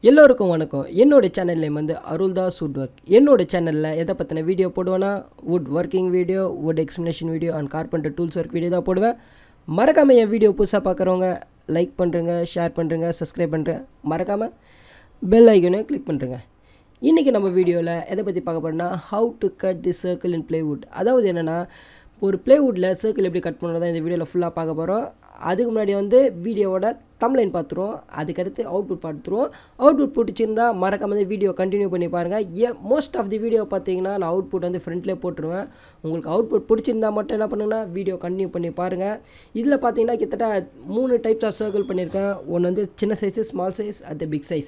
எல்லோருக்கும் வணக்கம் என்னோட சேனல் நேம் வந்து அருள்தாஸ் வுட் ஒர்க் என்னோட சேனலில் எதை பற்றின வீடியோ போடுவேன்னா wood working video wood explanation video and carpenter tools work video தான் போடுவேன் மறக்காமல் என் வீடியோ புதுசாக பார்க்குறவங்க லைக் பண்ணுறங்க ஷேர் பண்ணுறங்க சப்ஸ்கிரைப் பண்ணுறேன் மறக்காமல் பெல் ஐக்கனையும் கிளிக் பண்ணுறங்க இன்றைக்கி நம்ம வீடியோவில் எதை பற்றி பார்க்க போகிறோம்னா how to cut the circle in plywood அதாவது என்னென்னா ஒரு ப்ளேவுட்டில் சர்க்கிள் எப்படி கட் பண்ணுறதா இந்த வீடியோவில் ஃபுல்லாக பார்க்க போகிறோம் அதுக்கு முன்னாடி வந்து வீடியோவோட தம்லைன் பார்த்துருவோம் அதுக்கடுத்து அவுட்புட் பார்த்துருவோம் அவுட்புட் பிடிச்சிருந்தா மறக்காம வந்து வீடியோ கண்டினியூ பண்ணி பாருங்கள் almost of the video பார்த்தீங்கன்னா நான் அவுட்புட் வந்து ஃப்ரண்ட்லேயே போட்டுருவேன் உங்களுக்கு அவுட்புட் பிடிச்சிருந்தா மட்டும் என்ன பண்ணுங்கன்னா வீடியோ கண்டினியூ பண்ணி பாருங்கள் இதில் பார்த்தீங்கன்னா கிட்டத்தட்ட மூணு டைப்ஸ் ஆஃப் சர்க்கிள் பண்ணியிருக்கேன் ஒன்று வந்து சின்ன சைஸு ஸ்மால் சைஸ் அது பிக் சைஸ்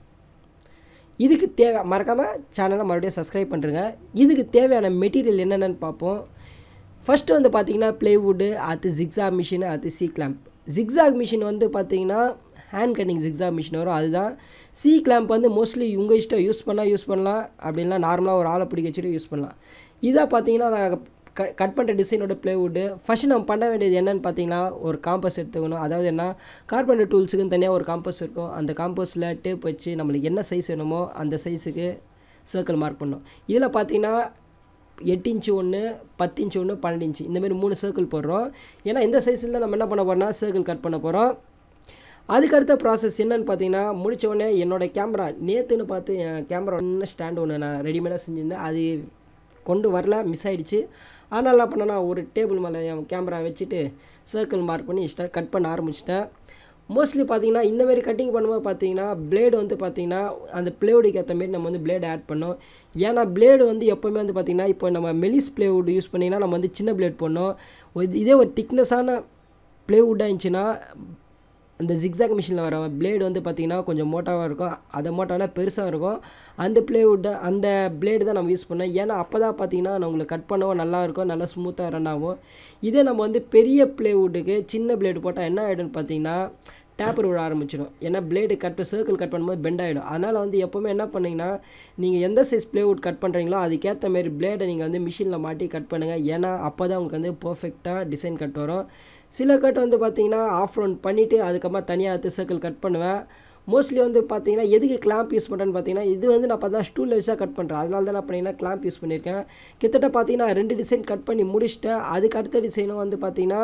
இதுக்கு தேவை மறக்காமல் சேனலை மறுபடியும் சப்ஸ்கிரைப் பண்ணுறேங்க இதுக்கு தேவையான மெட்டீரியல் என்னென்னு பார்ப்போம் ஃபஸ்ட்டு வந்து பார்த்தீங்கன்னா ப்ளேவுட்டு அது ஜிக்ஸாக் மிஷின் அது சி கிளாம்ப் ஜிக்ஸாக் மிஷின் வந்து பார்த்தீங்கன்னா ஹேண்ட் கட்டிங் ஜிக்ஸாக் மிஷின் வரும் அதுதான் சி கிளாம்ப் வந்து மோஸ்ட்லி உங்கள் இஷ்டம் யூஸ் பண்ணால் யூஸ் பண்ணலாம் அப்படின்னா நார்மலாக ஒரு ஆளை பிடிக்க வச்சுட்டு யூஸ் பண்ணலாம் இதாக பார்த்தீங்கன்னா நான் க கட் பண்ணுற டிசைனோட ப்ளேவுட்டு ஃபஸ்ட்டு நம்ம பண்ண வேண்டியது என்னென்னு பார்த்தீங்கன்னா ஒரு காம்பஸ் எடுத்துக்கணும் அதாவது என்ன கார்பெண்டர் டூல்ஸுக்குன்னு தனியாக ஒரு காம்பஸ் இருக்கும் அந்த காம்பஸில் டேப் வச்சு நம்மளுக்கு என்ன சைஸ் வேணுமோ அந்த சைஸுக்கு சர்க்கிள் மார்க் பண்ணணும் இதில் பார்த்தீங்கன்னா எட்டு இன்ச்சு ஒன்று பத்து இன்ச்சு ஒன்று பன்னெண்டு இன்ச்சு இந்தமாரி மூணு சர்க்கிள் போடுறோம் ஏன்னா இந்த சைஸில் தான் நம்ம என்ன பண்ண போகிறோம்னா சர்க்கிள் கட் பண்ண போகிறோம் அதுக்கு அடுத்த ப்ராசஸ் என்னென்னு பார்த்தீங்கன்னா முடிச்ச உடனே என்னோடய கேமரா நேற்றுன்னு பார்த்து என் கேமரா ஒன்று ஸ்டாண்ட் ஒன்று நான் ரெடிமேடாக செஞ்சுருந்தேன் அது கொண்டு வரல மிஸ் ஆகிடுச்சு அதனால் என்ன பண்ணேன்னா ஒரு டேபிள் மேலே என் கேமரா வச்சுட்டு சர்க்கிள் மார்க் பண்ணி ஸ்டார்ட் கட் பண்ண ஆரம்பிச்சிட்டேன் மோஸ்ட்லி பார்த்தீங்கன்னா இந்தமாரி கட்டிங் பண்ணும்போது பார்த்தீங்கன்னா பிளேடு வந்து பார்த்தீங்கன்னா அந்த பிளேவுடுக்கு ஏற்ற மாரி நம்ம வந்து பிளேடு ஆட் பண்ணோம் ஏன்னா பிளேடு வந்து எப்போவுமே வந்து பார்த்திங்கன்னா இப்போ நம்ம மெலிஸ் பிளேவுட் யூஸ் பண்ணிங்கன்னா நம்ம வந்து சின்ன பிளேட் பண்ணோம் இதே ஒரு திக்னஸான பிளேவுட்டாக இருந்துச்சுன்னா அந்த ஜிக்ஸாக் மிஷினில் வர பிளேடு வந்து பார்த்திங்கன்னா கொஞ்சம் மோட்டாவாக இருக்கும் அதை மோட்டானா பெருசாக இருக்கும் அந்த பிளேவுட்டை அந்த பிளேடு தான் நம்ம யூஸ் பண்ணோம் ஏன்னா அப்போ தான் பார்த்தீங்கன்னா நம்மளுக்கு கட் பண்ணவும் நல்லாயிருக்கும் நல்லா ஸ்மூத்தாக ரன் ஆகும் இதே நம்ம வந்து பெரிய பிளேவுட்டுக்கு சின்ன பிளேடு போட்டால் என்ன ஆகிடும்னு பார்த்தீங்கன்னா டேப்பர் விட ஆரம்பிச்சிடும் ஏன்னா பிளேடு கட் சர்க்கிள் கட் பண்ணும்போது பெண்ட் ஆகிடும் அதனால் வந்து எப்போவுமே என்ன பண்ணிங்கன்னா நீங்கள் எந்த சைஸ் ப்ளேவுட் கட் பண்ணுறீங்களோ அதுக்கேற்ற மாரி பிளேடை நீங்கள் வந்து மிஷினில் மாட்டி கட் பண்ணுங்கள் ஏன்னா அப்போ தான் உங்களுக்கு வந்து பர்ஃபெக்டாக டிசைன் கட் வரும் சில கட் வந்து பார்த்தீங்கன்னா ஆஃப் ரவுண்ட் பண்ணிவிட்டு அதுக்கப்புறமா தனியாக எடுத்து சர்க்கிள் கட் பண்ணுவேன் மோஸ்ட்லி வந்து பார்த்தீங்கன்னா எதுக்கு கிளாம்ப் யூஸ் பண்ணுறேன்னு பார்த்தீங்கன்னா இது வந்து நான் பார்த்தா ஸ்டூலில் வச்சு தான் கட் பண்ணுறேன் அதனால தான் நான் பண்ணிங்கன்னா கிளாம்ப் யூஸ் பண்ணியிருக்கேன் கிட்டத்தட்ட பார்த்தீங்கன்னா ரெண்டு டிசைன் கட் பண்ணி முடிச்சிட்டேன் அதுக்கு அடுத்த டிசைனும் வந்து பார்த்தீங்கன்னா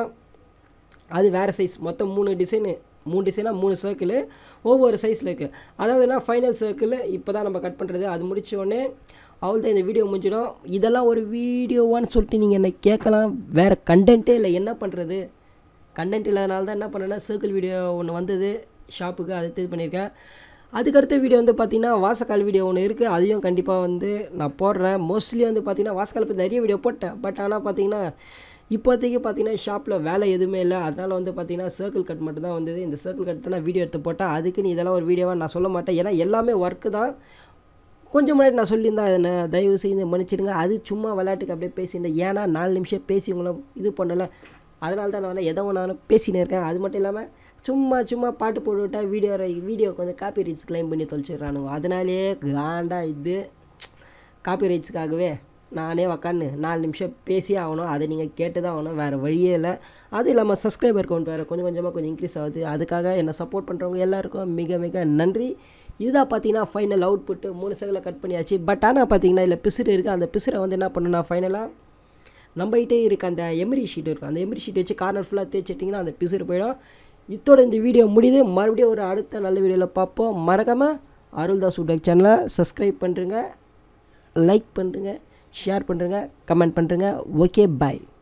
அது வேறு சைஸ் மொத்தம் மூணு டிசைனு மூணு டிசைனாக மூணு சர்க்கிள் ஒவ்வொரு சைஸில் இருக்குது அதாவதுனா ஃபைனல் சர்க்கிள் இப்போ தான் நம்ம கட் பண்ணுறது அது முடித்த உடனே அவள் தான் இந்த வீடியோ முடிஞ்சிடும் இதெல்லாம் ஒரு வீடியோவான்னு சொல்லிட்டு நீங்கள் என்ன கேட்கலாம் வேறு கண்டென்ட்டே இல்லை என்ன பண்ணுறது கண்டென்ட் இல்லாதனால தான் என்ன பண்ணேன்னா சர்க்கிள் வீடியோ ஒன்று வந்தது ஷாப்புக்கு அதை இது பண்ணியிருக்கேன் அதுக்கடுத்த வீடியோ வந்து பார்த்திங்கன்னா வாசக்கால் வீடியோ ஒன்று இருக்குது அதையும் கண்டிப்பாக வந்து நான் போடுறேன் மோஸ்ட்லி வந்து பார்த்திங்கன்னா வாசக்கால் பற்றி நிறைய வீடியோ போட்டேன் பட் ஆனால் பார்த்திங்கன்னா இப்போதைக்கு பார்த்தீங்கன்னா ஷாப்பில் வேலை எதுவுமே இல்லை அதனால் வந்து பார்த்தீங்கன்னா சர்க்கிள் கட் மட்டும் தான் வந்தது இந்த சர்க்கிள் கட் தான் நான் வீடியோ எடுத்து போட்டால் அதுக்கு நீ இதெல்லாம் ஒரு வீடியோவாக நான் சொல்ல மாட்டேன் ஏன்னா எல்லாமே ஒர்க்கு தான் கொஞ்சம் முன்னாடி நான் சொல்லியிருந்தேன் அதை நான் தயவு செய்து மன்னிச்சிடுங்க அது சும்மா விளையாட்டுக்கு அப்படியே பேசியிருந்தேன் ஏன்னா நாலு நிமிஷம் பேசி உங்களை இது பண்ணலை அதனால தான் நான் எதை ஒன்றாலும் பேசினே இருக்கேன் அது மட்டும் இல்லாமல் சும்மா சும்மா பாட்டு போட்டு விட்டால் வீடியோ வீடியோக்கு வந்து காப்பி ரைட்ஸ் கிளைம் பண்ணி தொலைச்சிடுறானுங்க அதனாலே காண்டா இது காப்பி ரைட்ஸுக்காகவே நானே உக்காந்து நாலு நிமிஷம் பேசி ஆகணும் அதை நீங்கள் கேட்டு தான் ஆகணும் வேறு வழியே இல்லை அது இல்லாமல் சப்ஸ்கிரைபர் கவுண்ட் வேறு கொஞ்சம் கொஞ்சமாக கொஞ்சம் இன்க்ரீஸ் ஆகுது அதுக்காக என்னை சப்போர்ட் பண்ணுறவங்க எல்லாருக்கும் மிக மிக நன்றி இதுதான் பார்த்தீங்கன்னா ஃபைனல் அவுட்புட்டு மூணு செகண்டில் கட் பண்ணியாச்சு பட் ஆனால் பார்த்தீங்கன்னா இதில் பிசுறு இருக்குது அந்த பிசுரை வந்து என்ன பண்ணணும்னா ஃபைனலாக நம்மகிட்டே இருக்க அந்த எம்ரி ஷீட் இருக்கும் அந்த எம்ரி ஷீட் வச்சு கார்னர் ஃபுல்லாக தேய்ச்சிட்டிங்கன்னா அந்த பிசுறு போயிடும் இத்தோட இந்த வீடியோ முடியுது மறுபடியும் ஒரு அடுத்த நல்ல வீடியோவில் பார்ப்போம் மறக்காமல் அருள்தாஸ் உடக் சேனலை சப்ஸ்கிரைப் பண்ணுறங்க லைக் பண்ணுறங்க ஷேர் பண்ணுறங்க கமெண்ட் பண்ணுறங்க ஓகே பாய்